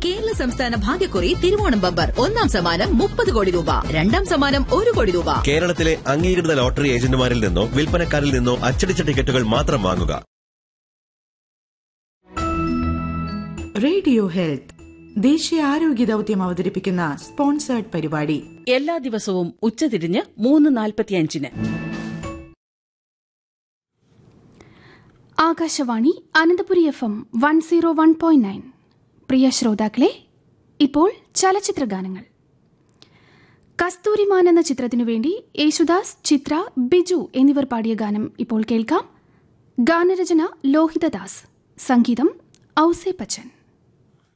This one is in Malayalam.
കേരള സംസ്ഥാന ഭാഗ്യക്കുറി തിരുവോണം ബമ്പർ ഒന്നാം സമ്മാനം മുപ്പത് കോടി രൂപ രണ്ടാം സമ്മാനം ഒരു കോടി രൂപ കേരളത്തിലെ അംഗീകൃത ലോട്ടറി ഏജന്റുമാരിൽ നിന്നോ വിൽപ്പനക്കാരിൽ നിന്നോ അച്ചടിച്ച ടിക്കറ്റുകൾ മാത്രം വാങ്ങുക റേഡിയോ ഹെൽത്ത് ദേശീയ ആരോഗ്യ ദൗത്യം അവതരിപ്പിക്കുന്ന സ്പോൺസേർഡ് പരിപാടി എല്ലാ ദിവസവും ഉച്ചതിരിഞ്ഞ് മൂന്ന് നാൽപ്പത്തിയഞ്ചിന് Akashvani Ananthapuri F M one zero one point nine പ്രിയ ശ്രോതാക്കളെ ഇപ്പോൾ ചലച്ചിത്ര ഗാനങ്ങൾ കസ്തൂരിമാൻ എന്ന ചിത്രത്തിനു വേണ്ടി യേശുദാസ് ചിത്ര ബിജു എന്നിവർ പാടിയ ഗാനം ഇപ്പോൾ കേൾക്കാം ഗാനരചന ലോഹിതദാസ് സംഗീതം ഔസേ പച്ചൻ